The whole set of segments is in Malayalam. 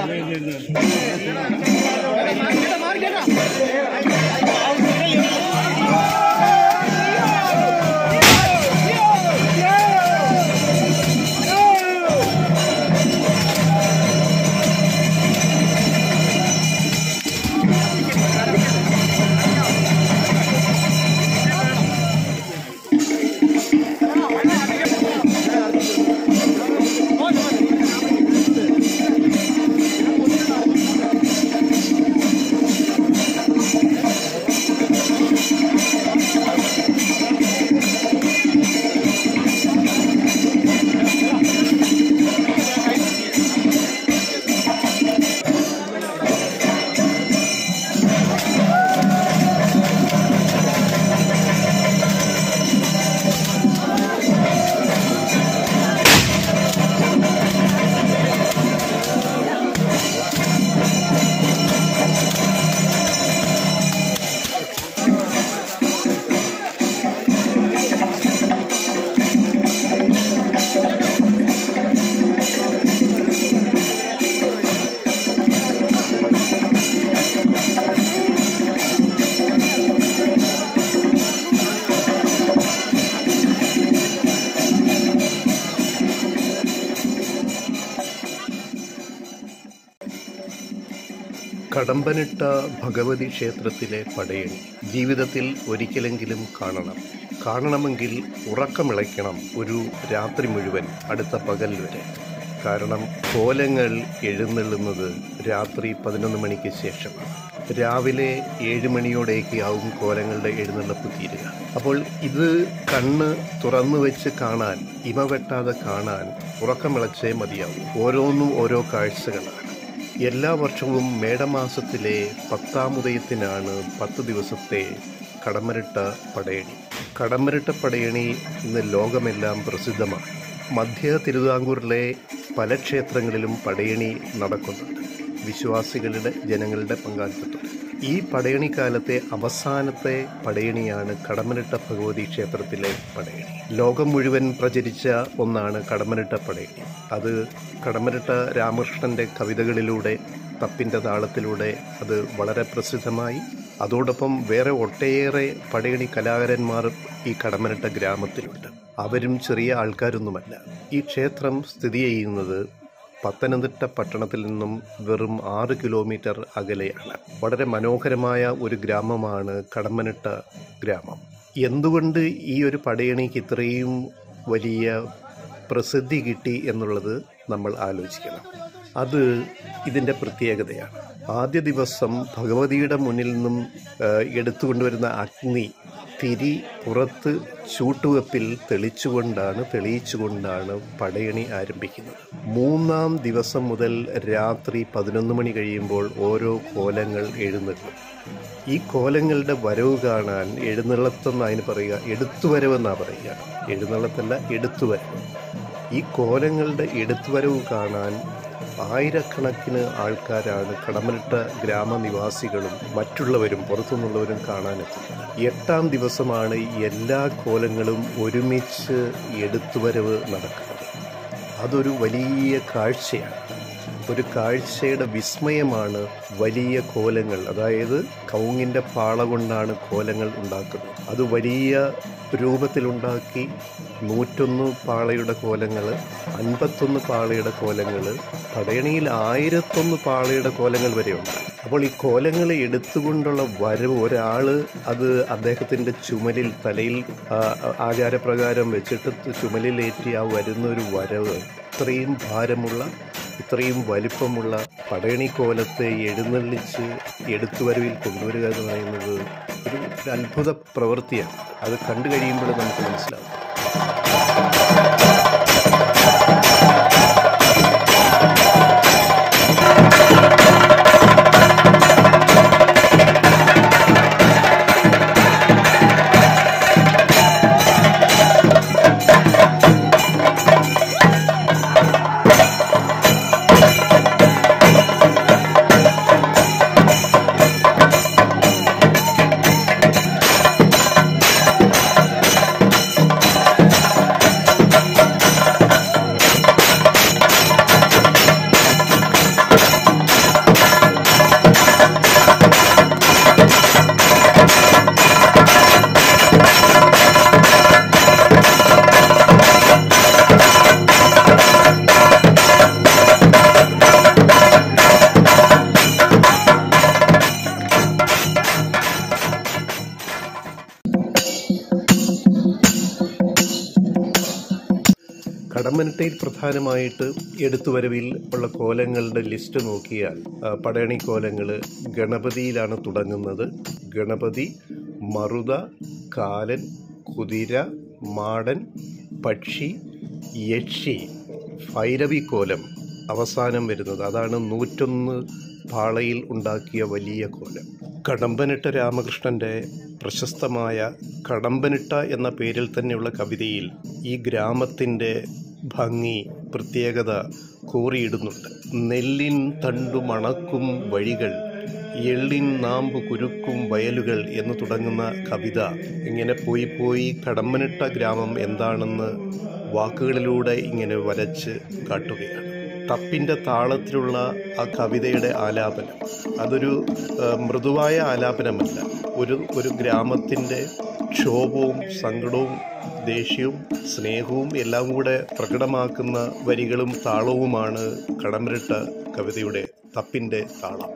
കടമ്പനിട്ട ഭഗവതി ക്ഷേത്രത്തിലെ പടയണി ജീവിതത്തിൽ ഒരിക്കലെങ്കിലും കാണണം കാണണമെങ്കിൽ ഉറക്കമിളയ്ക്കണം ഒരു രാത്രി മുഴുവൻ അടുത്ത പകൽ വരെ കാരണം കോലങ്ങൾ എഴുന്നള്ളുന്നത് രാത്രി പതിനൊന്ന് മണിക്ക് ശേഷമാണ് രാവിലെ ഏഴ് മണിയോടെയൊക്കെ ആവും കോലങ്ങളുടെ എഴുന്നള്ളപ്പ് തീരുക അപ്പോൾ ഇത് കണ്ണ് തുറന്നു വെച്ച് കാണാൻ ഇമ വെട്ടാതെ കാണാൻ ഉറക്കമിളച്ചേ മതിയാവും ഓരോന്നും ഓരോ കാഴ്ചകളാണ് എല്ലാ വർഷവും മേടമാസത്തിലെ പത്താമുദയത്തിനാണ് പത്ത് ദിവസത്തെ കടമരിട്ട പടയണി കടമരിട്ട പടയണി ഇന്ന് ലോകമെല്ലാം പ്രസിദ്ധമാണ് മധ്യ തിരുവിതാംകൂറിലെ പല ക്ഷേത്രങ്ങളിലും പടയണി നടക്കുന്നുണ്ട് വിശ്വാസികളുടെ ജനങ്ങളുടെ പങ്കാളിത്തത്തോടെ ഈ പടയണി കാലത്തെ അവസാനത്തെ പടയണിയാണ് കടമനിട്ട ഭഗവതി ക്ഷേത്രത്തിലെ പടയണി ലോകം മുഴുവൻ പ്രചരിച്ച ഒന്നാണ് കടമനിട്ട പടയണി അത് കടമനിട്ട രാമകൃഷ്ണന്റെ കവിതകളിലൂടെ തപ്പിന്റെ താളത്തിലൂടെ അത് വളരെ പ്രസിദ്ധമായി അതോടൊപ്പം വേറെ ഒട്ടേറെ പടയണി കലാകാരന്മാർ ഈ കടമനിട്ട ഗ്രാമത്തിലുണ്ട് അവരും ചെറിയ ആൾക്കാരൊന്നുമല്ല ഈ ക്ഷേത്രം സ്ഥിതി ചെയ്യുന്നത് പത്തനംതിട്ട പട്ടണത്തിൽ നിന്നും വെറും ആറ് കിലോമീറ്റർ അകലെയാണ് വളരെ മനോഹരമായ ഒരു ഗ്രാമമാണ് കടമ്മനിട്ട ഗ്രാമം എന്തുകൊണ്ട് ഈ ഒരു പടയണിക്ക് ഇത്രയും വലിയ പ്രസിദ്ധി കിട്ടി എന്നുള്ളത് നമ്മൾ ആലോചിക്കണം അത് ഇതിൻ്റെ പ്രത്യേകതയാണ് ആദ്യ ദിവസം ഭഗവതിയുടെ മുന്നിൽ നിന്നും ആ, എടുത്തുകൊണ്ടുവരുന്ന അഗ്നി തിരി പുറത്ത് ചൂട്ടുവെപ്പിൽ തെളിച്ചുകൊണ്ടാണ് തെളിയിച്ചുകൊണ്ടാണ് പടയണി ആരംഭിക്കുന്നത് മൂന്നാം ദിവസം മുതൽ രാത്രി പതിനൊന്ന് മണി കഴിയുമ്പോൾ ഓരോ കോലങ്ങൾ എഴുന്നള്ളും ഈ കോലങ്ങളുടെ വരവ് കാണാൻ എഴുന്നള്ളത്തെന്ന് അതിന് പറയുക എടുത്തുവരവെന്നാണ് പറയുക എഴുന്നള്ളത്തല്ല എടുത്തുവരവ് ഈ കോലങ്ങളുടെ എടുത്തുവരവ് കാണാൻ ആയിരക്കണക്കിന് ആൾക്കാരാണ് കടമനിട്ട ഗ്രാമനിവാസികളും മറ്റുള്ളവരും പുറത്തുനിന്നുള്ളവരും കാണാനെത്തുന്നത് എട്ടാം ദിവസമാണ് എല്ലാ കോലങ്ങളും ഒരുമിച്ച് എടുത്തുവരവ് നടക്കുന്നത് അതൊരു വലിയ കാഴ്ചയാണ് ഒരു കാഴ്ചയുടെ വിസ്മയമാണ് വലിയ കോലങ്ങൾ അതായത് കൗങ്ങിൻ്റെ പാള കൊണ്ടാണ് കോലങ്ങൾ ഉണ്ടാക്കുന്നത് അത് വലിയ രൂപത്തിലുണ്ടാക്കി നൂറ്റൊന്ന് പാളയുടെ കോലങ്ങൾ അൻപത്തൊന്ന് പാളയുടെ കോലങ്ങൾ പടയണിയിൽ ആയിരത്തൊന്ന് പാളയുടെ കോലങ്ങൾ വരെയുണ്ട് അപ്പോൾ ഈ കോലങ്ങൾ എടുത്തുകൊണ്ടുള്ള വരവ് ഒരാൾ അത് അദ്ദേഹത്തിൻ്റെ ചുമലിൽ തലയിൽ ആ, ആചാരപ്രകാരം വെച്ചിട്ട് ചുമലിലേറ്റി ആ വരുന്ന ഒരു വരവ് ഇത്രയും ഭാരമുള്ള ഇത്രയും വലിപ്പമുള്ള പടയണി കോലത്തെ എഴുന്നള്ളിച്ച് എടുത്തുവരവിൽ കൊണ്ടുവരിക എന്ന് പറയുന്നത് ഒരു ഒരു അത്ഭുത പ്രവൃത്തിയാണ് അത് കണ്ടു കഴിയുമ്പോൾ നമുക്ക് മനസ്സിലാവും കടമ്പനിട്ടയിൽ പ്രധാനമായിട്ട് എടുത്തുവരവിൽ ഉള്ള കോലങ്ങളുടെ ലിസ്റ്റ് നോക്കിയാൽ ആ, പടയണി കോലങ്ങൾ ഗണപതിയിലാണ് തുടങ്ങുന്നത് ഗണപതി മറുത കാലൻ കുതിര മാടൻ പക്ഷി യക്ഷി ഭൈരവി കോലം അവസാനം വരുന്നത് അതാണ് നൂറ്റൊന്ന് പാളയിൽ ഉണ്ടാക്കിയ വലിയ കോലം കടമ്പനിട്ട രാമകൃഷ്ണന്റെ പ്രശസ്തമായ കടമ്പനിട്ട എന്ന പേരിൽ തന്നെയുള്ള കവിതയിൽ ഈ ഗ്രാമത്തിൻ്റെ ഭംഗി പ്രത്യേകത കോറിയിടുന്നുണ്ട് നെല്ലിൻ തണ്ടു മണക്കും വഴികൾ എള്ളിൻ നാമ്പ് കുരുക്കും വയലുകൾ എന്ന് തുടങ്ങുന്ന കവിത ഇങ്ങനെ പോയി പോയി കടമ്പനിട്ട ഗ്രാമം എന്താണെന്ന് വാക്കുകളിലൂടെ ഇങ്ങനെ വരച്ച് കാട്ടുകയാണ് തപ്പിൻ്റെ താളത്തിലുള്ള ആ കവിതയുടെ ആലാപനം അതൊരു ആ, മൃദുവായ ആലാപനമല്ല ഒരു ഒരു ഗ്രാമത്തിൻ്റെ ക്ഷോഭവും സങ്കടവും ദേഷ്യവും സ്നേഹവും എല്ലാം കൂടെ പ്രകടമാക്കുന്ന വരികളും താളവുമാണ് കടമ്പനിട്ട കവിതയുടെ തപ്പിൻ്റെ താളം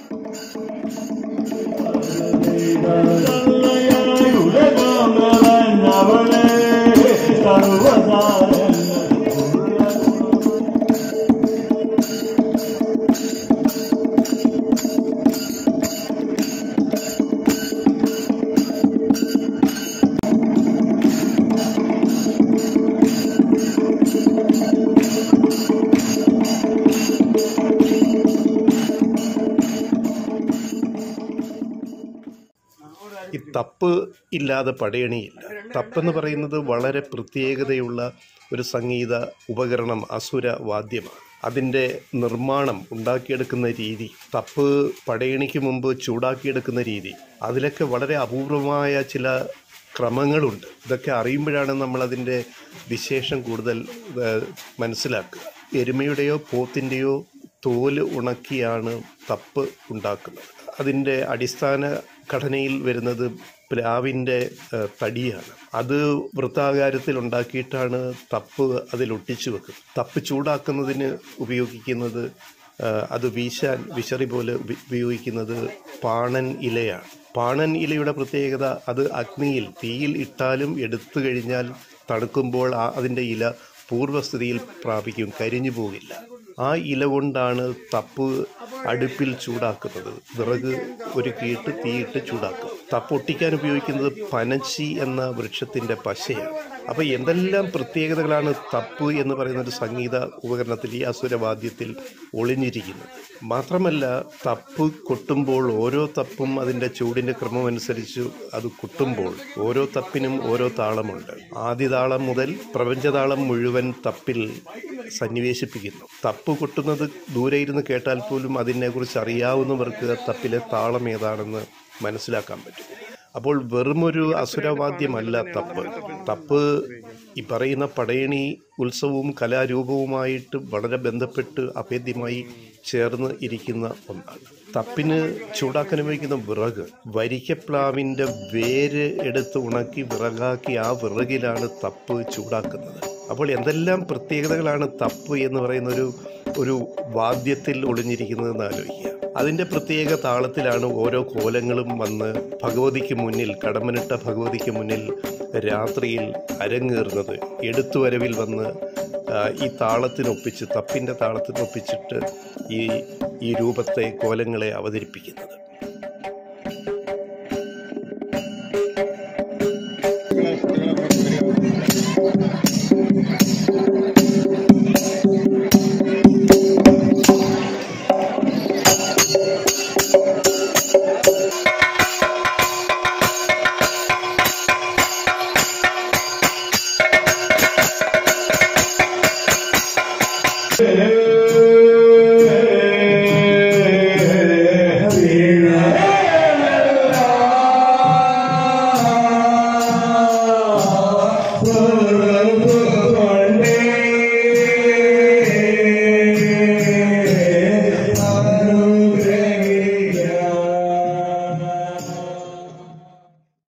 ഈ തപ്പ് ഇല്ലാതെ പടയണിയില്ല തപ്പെന്ന് പറയുന്നത് വളരെ പ്രത്യേകതയുള്ള ഒരു സംഗീത ഉപകരണം അസുര വാദ്യമാണ് അതിൻ്റെ നിർമ്മാണം ഉണ്ടാക്കിയെടുക്കുന്ന രീതി തപ്പ് പടയണിക്ക് മുമ്പ് ചൂടാക്കിയെടുക്കുന്ന രീതി അതിലൊക്കെ വളരെ അപൂർവമായ ചില ക്രമങ്ങളുണ്ട് ഇതൊക്കെ അറിയുമ്പോഴാണ് നമ്മൾ അതിൻ്റെ വിശേഷം കൂടുതൽ ഏഹ്, മനസ്സിലാക്കുക എരുമയുടെയോ പോത്തിൻ്റെയോ തോല് ഉണക്കിയാണ് തപ്പ് ഉണ്ടാക്കുന്നത് അതിൻ്റെ അടിസ്ഥാന ഘടനയിൽ വരുന്നത് പ്ലാവിൻ്റെ ഏഹ്, തടിയാണ് അത് വൃത്താകാരത്തിൽ ഉണ്ടാക്കിയിട്ടാണ് തപ്പ് അതിൽ ഒട്ടിച്ചു വെക്കുന്നത് തപ്പ് ചൂടാക്കുന്നതിന് ഉപയോഗിക്കുന്നത് ഏഹ്, അത് വീശാൻ വിശറി പോലെ ഉപ- ഉപയോഗിക്കുന്നത് പാണൻ ഇലയാണ് പാണൻ ഇലയുടെ പ്രത്യേകത അത് അഗ്നിയിൽ തീയിൽ ഇട്ടാലും എടുത്തു കഴിഞ്ഞാൽ തണുക്കുമ്പോൾ ആ അതിൻ്റെ ഇല പൂർവ്വസ്ഥിതിയിൽ പ്രാപിക്കും കരിഞ്ഞു പോകില്ല ആ ഇല കൊണ്ടാണ് തപ്പ് അടുപ്പിൽ ചൂടാക്കുന്നത് വിറക് ഒരുക്കിയിട്ട് തീയിട്ട് ചൂടാക്കും തപ്പ് ഒട്ടിക്കാൻ ഉപയോഗിക്കുന്നത് പനച്ചി എന്ന വൃക്ഷത്തിൻ്റെ പശയാണ് അപ്പോൾ എന്തെല്ലാം പ്രത്യേകതകളാണ് തപ്പ് എന്ന് പറയുന്ന ഒരു സംഗീത ഉപകരണത്തിൽ ഈ അസുരവാദ്യത്തിൽ ഒളിഞ്ഞിരിക്കുന്നത് മാത്രമല്ല തപ്പ് കൊട്ടുമ്പോൾ ഓരോ തപ്പും അതിൻ്റെ ചൂടിൻ്റെ ക്രമമനുസരിച്ച് അത് കൊട്ടുമ്പോൾ ഓരോ തപ്പിനും ഓരോ താളമുണ്ട് ആദ്യ താളം മുതൽ പ്രപഞ്ചതാളം മുഴുവൻ തപ്പിൽ സന്നിവേശിപ്പിക്കുന്നു തപ്പ് കൊട്ടുന്നത് ദൂരെ ഇരുന്ന് കേട്ടാൽ പോലും അതിനെക്കുറിച്ച് അറിയാവുന്നവർക്ക് തപ്പിലെ താളം ഏതാണെന്ന് മനസ്സിലാക്കാൻ പറ്റും അപ്പോൾ വെറുമൊരു അസുരവാദ്യമല്ല തപ്പ് തപ്പ് ഈ പറയുന്ന പടയണി ഉത്സവവും കലാരൂപവുമായിട്ട് വളരെ ബന്ധപ്പെട്ട് അഭേദ്യമായി ചേർന്ന് ഇരിക്കുന്ന ഒന്നാണ് തപ്പിന് ചൂടാക്കാൻ ഉപയോഗിക്കുന്ന വിറക് വരിക്കപ്ലാവിൻ്റെ വേര് എടുത്ത് ഉണക്കി വിറകാക്കി ആ വിറകിലാണ് തപ്പ് ചൂടാക്കുന്നത് അപ്പോൾ എന്തെല്ലാം പ്രത്യേകതകളാണ് തപ്പ് എന്ന് പറയുന്ന ഒരു ഒരു വാദ്യത്തിൽ ഒളിഞ്ഞിരിക്കുന്നതെന്ന് ആലോചിക്കുക അതിൻ്റെ പ്രത്യേക താളത്തിലാണ് ഓരോ കോലങ്ങളും വന്ന് ഭഗവതിക്ക് മുന്നിൽ കടമനിട്ട ഭഗവതിക്ക് മുന്നിൽ രാത്രിയിൽ അരങ്ങേറുന്നത് എടുത്തുവരവിൽ വന്ന് ആ, ഈ താളത്തിനൊപ്പിച്ച് തപ്പിൻ്റെ താളത്തിനൊപ്പിച്ചിട്ട് ഈ ഈ രൂപത്തെ കോലങ്ങളെ അവതരിപ്പിക്കുന്നത്